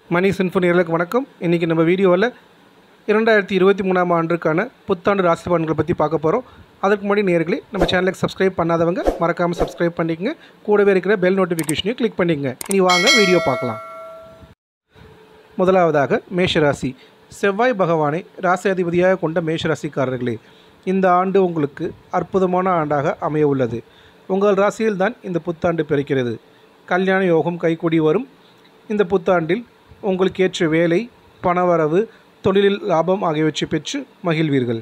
மணி சின்ஃபோனியர்களுக்கு வணக்கம் இன்றைக்கி நம்ம வீடியோவில் இரண்டாயிரத்தி இருபத்தி மூணாம் ஆண்டுக்கான புத்தாண்டு ராசி பலன்களை பற்றி பார்க்க போகிறோம் அதுக்கு முன்னாடி நேர்களே நம்ம சேனலுக்கு சப்ஸ்கிரைப் பண்ணாதவங்க மறக்காமல் சப்ஸ்கிரைப் பண்ணிக்கங்க கூடவே இருக்கிற பெல் நோட்டிஃபிகேஷனையும் கிளிக் பண்ணிக்கங்க இனி வாங்க வீடியோ பார்க்கலாம் முதலாவதாக மேஷராசி செவ்வாய் பகவானை ராசி அதிபதியாக கொண்ட மேஷராசிக்காரர்களே இந்த ஆண்டு உங்களுக்கு அற்புதமான ஆண்டாக அமைய உள்ளது உங்கள் ராசியில் தான் இந்த புத்தாண்டு பிறக்கிறது கல்யாண யோகம் கைகூடி வரும் இந்த புத்தாண்டில் உங்களுக்கு ஏற்ற வேலை பணவரவு தொழிலில் லாபம் ஆகியவற்றை பெற்று மகிழ்வீர்கள்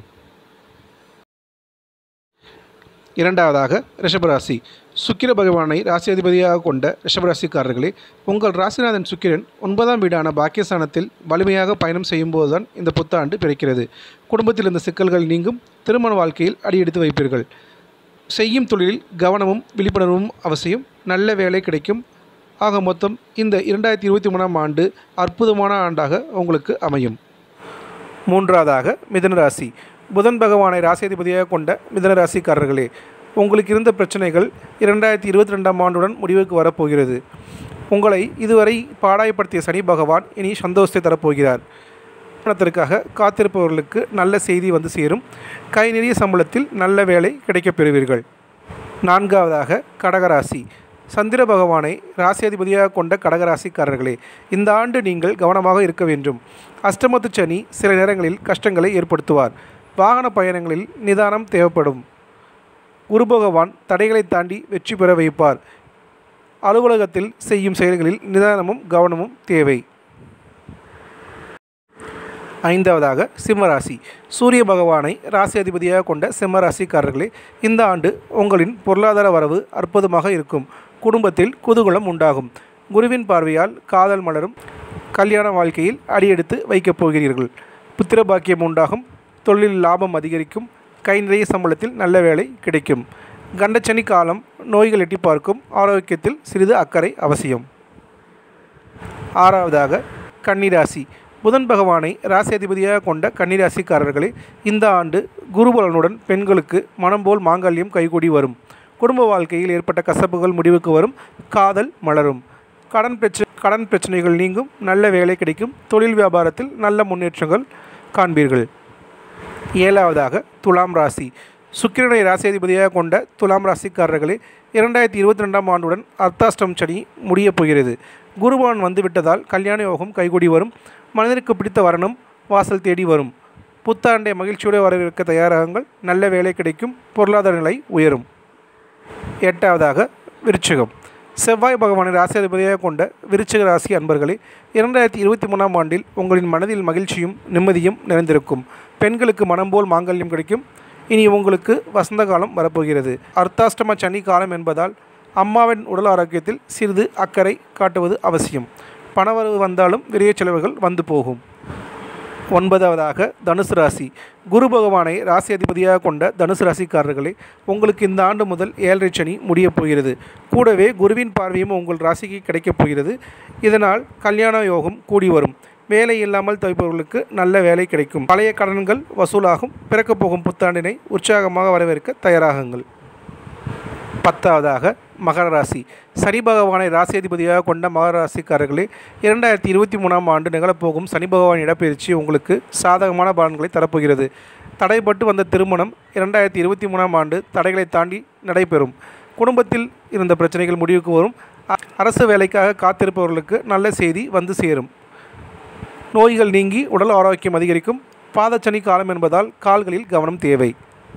இரண்டாவதாக ரிஷபராசி சுக்கிர பகவானை ராசி அதிபதியாக கொண்ட ரிஷபராசிக்காரர்களே உங்கள் ராசிநாதன் சுக்கிரன் ஒன்பதாம் வீடான பாக்கியஸ்தானத்தில் வலிமையாக பயணம் செய்யும்போது தான் இந்த புத்தாண்டு பிறக்கிறது குடும்பத்தில் இருந்த சிக்கல்கள் நீங்கும் திருமண வாழ்க்கையில் அடியெடுத்து வைப்பீர்கள் செய்யும் தொழிலில் கவனமும் விழிப்புணர்வும் அவசியம் நல்ல வேலை கிடைக்கும் ஆக மொத்தம் இந்த இரண்டாயிரத்தி இருபத்தி மூணாம் ஆண்டு அற்புதமான ஆண்டாக உங்களுக்கு அமையும் மூன்றாவதாக மிதனராசி புதன் பகவானை ராசியதிபதியாக கொண்ட மிதனராசிக்காரர்களே உங்களுக்கு இருந்த பிரச்சனைகள் இரண்டாயிரத்தி இருபத்தி ரெண்டாம் ஆண்டுடன் முடிவுக்கு வரப்போகிறது உங்களை இதுவரை பாடாயப்படுத்திய சனி பகவான் இனி சந்தோஷத்தை தரப்போகிறார் பணத்திற்காக காத்திருப்பவர்களுக்கு நல்ல செய்தி வந்து சேரும் கை நிறைய சம்பளத்தில் நல்ல வேலை கிடைக்கப் பெறுவீர்கள் நான்காவதாக கடகராசி சந்திர பகவானை ராசியாதிபதியாக கொண்ட கடகராசிக்காரர்களே இந்த ஆண்டு நீங்கள் கவனமாக இருக்க வேண்டும் அஷ்டமத்து சனி சில நேரங்களில் கஷ்டங்களை ஏற்படுத்துவார் வாகன பயணங்களில் நிதானம் தேவைப்படும் குரு பகவான் தடைகளை தாண்டி வெற்றி பெற வைப்பார் அலுவலகத்தில் செய்யும் செயல்களில் நிதானமும் கவனமும் தேவை ஐந்தாவதாக சிம்மராசி சூரிய பகவானை ராசி அதிபதியாக கொண்ட சிம்மராசிக்காரர்களே இந்த ஆண்டு உங்களின் பொருளாதார வரவு அற்புதமாக இருக்கும் குடும்பத்தில் குதூகலம் உண்டாகும் குருவின் பார்வையால் காதல் மலரும் கல்யாண வாழ்க்கையில் அடியெடுத்து வைக்கப் போகிறீர்கள் புத்திர பாக்கியம் உண்டாகும் தொழிலில் லாபம் அதிகரிக்கும் கை நிறைய சம்பளத்தில் நல்ல வேலை கிடைக்கும் கண்டச்சனி காலம் நோய்கள் எட்டி பார்க்கும் ஆரோக்கியத்தில் சிறிது அக்கறை அவசியம் ஆறாவதாக கன்னிராசி புதன் பகவானை ராசி அதிபதியாக கொண்ட கன்னிராசிக்காரர்களே இந்த ஆண்டு குருபலனுடன் பெண்களுக்கு மனம் போல் மாங்கல்யம் கைகூடி வரும் குடும்ப வாழ்க்கையில் ஏற்பட்ட கசப்புகள் முடிவுக்கு வரும் காதல் மலரும் கடன் பிரச்சனை கடன் பிரச்சனைகள் நீங்கும் நல்ல வேலை கிடைக்கும் தொழில் வியாபாரத்தில் நல்ல முன்னேற்றங்கள் காண்பீர்கள் ஏழாவதாக துலாம் ராசி சுக்கிரனை ராசியாதிபதியாக கொண்ட துலாம் ராசிக்காரர்களே இரண்டாயிரத்தி இருபத்தி ரெண்டாம் ஆண்டுடன் அர்த்தாஷ்டம் சனி முடியப் போகிறது குருவான் வந்துவிட்டதால் கல்யாண யோகம் கைகூடி வரும் மனிதனுக்கு பிடித்த வரணும் வாசல் தேடி வரும் புத்தாண்டை மகிழ்ச்சியோடு வரவேற்க தயாராகுங்கள் நல்ல வேலை கிடைக்கும் பொருளாதார நிலை உயரும் எட்டாவதாக விருச்சிகம் செவ்வாய் பகவானை ராசியாதிபதியாக கொண்ட விருச்சிக ராசி அன்பர்களே இரண்டாயிரத்தி இருபத்தி மூணாம் ஆண்டில் உங்களின் மனதில் மகிழ்ச்சியும் நிம்மதியும் நிறைந்திருக்கும் பெண்களுக்கு மனம் போல் மாங்கல்யம் கிடைக்கும் இனி உங்களுக்கு வசந்த காலம் வரப்போகிறது அர்த்தாஷ்டம சனி காலம் என்பதால் அம்மாவின் உடல் ஆரோக்கியத்தில் சிறிது அக்கறை காட்டுவது அவசியம் பணவரவு வந்தாலும் விரைய செலவுகள் வந்து போகும் ஒன்பதாவதாக தனுசு ராசி குரு பகவானை ராசி அதிபதியாக கொண்ட தனுசு ராசிக்காரர்களே உங்களுக்கு இந்த ஆண்டு முதல் ஏழரை சனி முடியப் போகிறது கூடவே குருவின் பார்வையும் உங்கள் ராசிக்கு கிடைக்கப் போகிறது இதனால் கல்யாண யோகம் கூடி வரும் வேலை இல்லாமல் தவிப்பவர்களுக்கு நல்ல வேலை கிடைக்கும் பழைய கடன்கள் வசூலாகும் பிறக்கப் போகும் புத்தாண்டினை உற்சாகமாக வரவேற்க தயாராகுங்கள் பத்தாவதாக மகர ராசி சனி பகவானை ராசியதிபதியாக கொண்ட மகர ராசிக்காரர்களே இரண்டாயிரத்தி இருபத்தி மூணாம் ஆண்டு நிகழப்போகும் சனி பகவான் இடப்பெயர்ச்சி உங்களுக்கு சாதகமான பலன்களை தரப்போகிறது தடைப்பட்டு வந்த திருமணம் இரண்டாயிரத்தி இருபத்தி மூணாம் ஆண்டு தடைகளை தாண்டி நடைபெறும் குடும்பத்தில் இருந்த பிரச்சனைகள் முடிவுக்கு வரும் அ- அரசு வேலைக்காக காத்திருப்பவர்களுக்கு நல்ல செய்தி வந்து சேரும் நோய்கள் நீங்கி உடல் ஆரோக்கியம் அதிகரிக்கும் பாதச்சனி காலம் என்பதால் கால்களில் கவனம் தேவை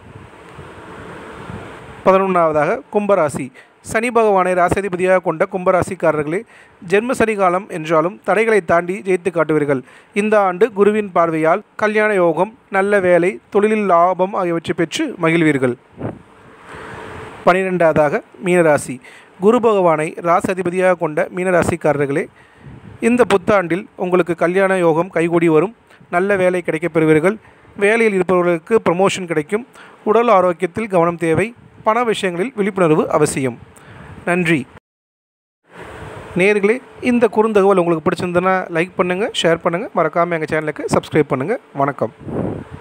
பதினொன்றாவதாக கும்பராசி சனி பகவானை ராசிதிபதியாக கொண்ட கும்பராசிக்காரர்களே ஜென்ம சனி காலம் என்றாலும் தடைகளை தாண்டி ஜெயித்து காட்டுவீர்கள் இந்த ஆண்டு குருவின் பார்வையால் கல்யாண யோகம் நல்ல வேலை தொழிலில் லாபம் ஆகியவற்றை பெற்று மகிழ்வீர்கள் பனிரெண்டாவதாக மீனராசி குரு பகவானை ராசி அதிபதியாக கொண்ட மீனராசிக்காரர்களே இந்த புத்தாண்டில் உங்களுக்கு கல்யாண யோகம் கைகூடி வரும் நல்ல வேலை கிடைக்கப் பெறுவீர்கள் வேலையில் இருப்பவர்களுக்கு ப்ரமோஷன் கிடைக்கும் உடல் ஆரோக்கியத்தில் கவனம் தேவை பண விஷயங்களில் விழிப்புணர்வு அவசியம் நன்றி நேர்களே இந்த குறுந்தகவல் உங்களுக்கு பிடிச்சிருந்ததுன்னா லைக் பண்ணுங்கள் ஷேர் பண்ணுங்கள் மறக்காமல் எங்கள் சேனலுக்கு சப்ஸ்கிரைப் பண்ணுங்கள் வணக்கம்